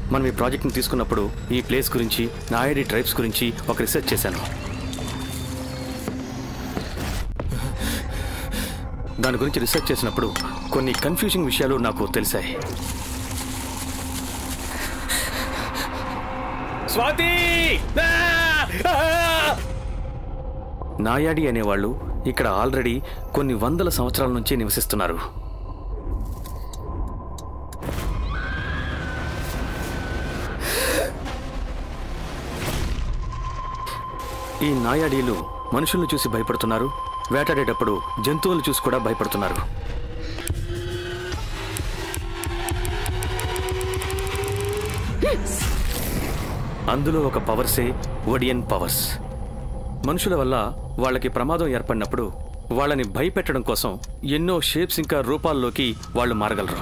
మనం ఈ ప్రాజెక్ట్ని తీసుకున్నప్పుడు ఈ ప్లేస్ గురించి నాయడి ట్రైబ్స్ గురించి ఒక రీసెర్చ్ చేశాను దాని గురించి రీసెర్చ్ చేసినప్పుడు కొన్ని కన్ఫ్యూజింగ్ విషయాలు నాకు తెలిసాయి స్వాతి నాయాడి అనేవాళ్ళు ఇక్కడ ఆల్రెడీ కొన్ని వందల సంవత్సరాల నుంచి నివసిస్తున్నారు ఈ నాయాడీలు మనుషుల్ని చూసి భయపడుతున్నారు వేటాడేటప్పుడు జంతువులు చూసి కూడా భయపడుతున్నారు అందులో ఒక పవర్సే ఒడియన్ పవర్స్ మనుషుల వల్ల వాళ్ళకి ప్రమాదం ఏర్పడినప్పుడు వాళ్ళని భయపెట్టడం కోసం ఎన్నో షేప్స్ ఇంకా రూపాల్లోకి వాళ్ళు మారగలరు